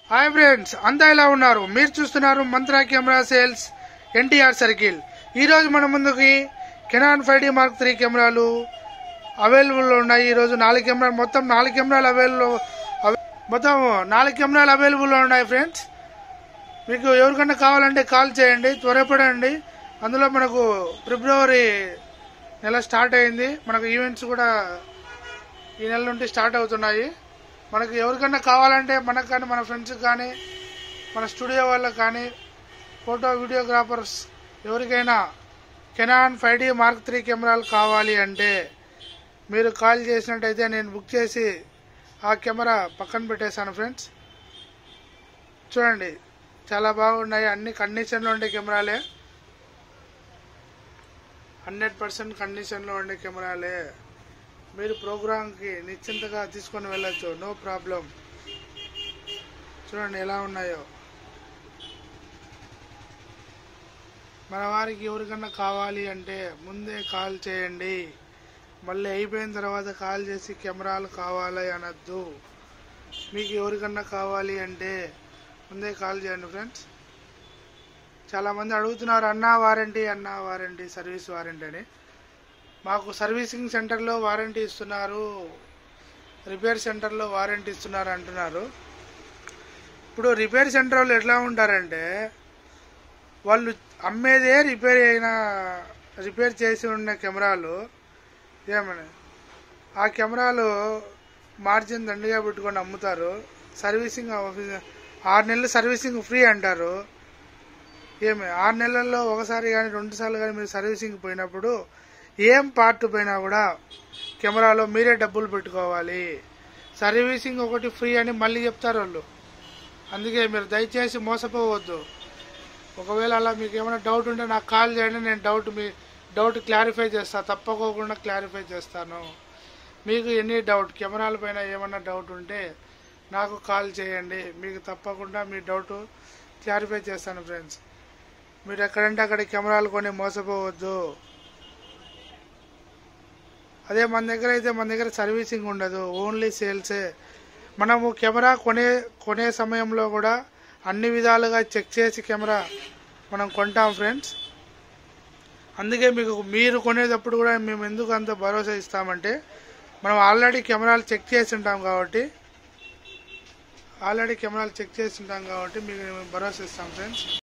hi friends అంతా ఎలా ఉన్నారు మీరు చూస్తున్నారు Mantra camera sales NTR circle ఈ రోజు మన ముందుకి Canon five D Mark three కెమెరాలు అవైలబుల్ ఉన్నాయి ఈ రోజు నాలుగు కెమెరాలు మొత్తం నాలుగు కెమెరాలు అవైలబుల్ మొత్తం నాలుగు కెమెరాలు అవైలబుల్ ఉన్నాయి ఫ్రెండ్స్ మీకు ఎవరికన్నా కావాలంటే కాల్ చేయండి త్వరపడండి అందులో మనకు ఫిబ్రవరి నెల స్టార్ట్ అయింది మనకు ఈవెంట్స్ కూడా ఈ నెల నుండి స్టార్ట్ అవుతున్నాయి మనకి ఎవరికన్నా కావాలంటే మనకు కానీ మన ఫ్రెండ్స్కి కానీ మన స్టూడియో వాళ్ళకి కానీ ఫోటో వీడియోగ్రాఫర్స్ ఎవరికైనా Canon five D Mark three కెమెరాలు కావాలి అంటే మీరు కాల్ చేసినట్టయితే నేను బుక్ చేసి ఆ కెమెరా పక్కన పెట్టేశాను ఫ్రెండ్స్ చూడండి చాలా బాగున్నాయి అన్ని కండిషన్లో ఉండే కెమెరాలే హండ్రెడ్ పర్సెంట్ కండిషన్లో ఉండే కెమెరాలే మీరు ప్రోగ్రామ్కి నిశ్చింతగా తీసుకొని వెళ్ళొచ్చు నో ప్రాబ్లం చూడండి ఎలా ఉన్నాయో మన వారికి ఎవరికన్నా కావాలి అంటే ముందే కాల్ చేయండి మళ్ళీ అయిపోయిన తర్వాత కాల్ చేసి కెమెరాలు కావాలి అనొద్దు మీకు ఎవరికన్నా కావాలి అంటే ముందే కాల్ చేయండి ఫ్రెండ్స్ చాలామంది అడుగుతున్నారు అన్నా వారంటీ అన్నా వారంటీ సర్వీస్ వారంటీ అని మాకు సర్వీసింగ్ సెంటర్లో వారంటీ ఇస్తున్నారు రిపేర్ సెంటర్లో వారంటీ ఇస్తున్నారు అంటున్నారు ఇప్పుడు రిపేర్ సెంటర్ వాళ్ళు ఎట్లా ఉంటారంటే వాళ్ళు అమ్మేదే రిపేర్ అయిన రిపేర్ చేసి ఉన్న కెమెరాలు ఏమని ఆ కెమెరాలు మార్జిన్ దండిగా పెట్టుకొని అమ్ముతారు సర్వీసింగ్ ఆఫీస్ ఆరు నెలలు సర్వీసింగ్ ఫ్రీ అంటారు ఏమి ఆరు నెలల్లో ఒకసారి కానీ రెండు సార్లు కానీ మీరు సర్వీసింగ్ పోయినప్పుడు ఏం పార్ట్ పోయినా కూడా కెమెరాలో మీరే డబ్బులు పెట్టుకోవాలి సర్వీసింగ్ ఒకటి ఫ్రీ అని మళ్ళీ చెప్తారు వాళ్ళు అందుకే మీరు దయచేసి మోసపోవద్దు ఒకవేళ అలా మీకు ఏమైనా డౌట్ ఉంటే నాకు కాల్ చేయండి నేను డౌట్ మీ డౌట్ క్లారిఫై చేస్తాను తప్పకోకుండా క్లారిఫై చేస్తాను మీకు ఎనీ డౌట్ కెమెరాల పైన ఏమైనా డౌట్ ఉంటే నాకు కాల్ చేయండి మీకు తప్పకుండా మీ డౌట్ క్లారిఫై చేస్తాను ఫ్రెండ్స్ మీరు ఎక్కడంటే అక్కడ కెమెరాలు కొని మోసపోవద్దు అదే మన దగ్గర అయితే మన దగ్గర సర్వీసింగ్ ఉండదు ఓన్లీ సేల్సే మనము కెమెరా కొనే కొనే సమయంలో కూడా అన్ని విధాలుగా చెక్ చేసి కెమెరా మనం కొంటాం ఫ్రెండ్స్ అందుకే మీకు మీరు కొనేటప్పుడు కూడా మేము ఎందుకు అంత భరోసా ఇస్తామంటే మనం ఆల్రెడీ కెమెరాలు చెక్ చేసి ఉంటాం కాబట్టి ఆల్రెడీ కెమెరాలు చెక్ చేసి ఉంటాం కాబట్టి మీకు మేము భరోసా ఇస్తాం ఫ్రెండ్స్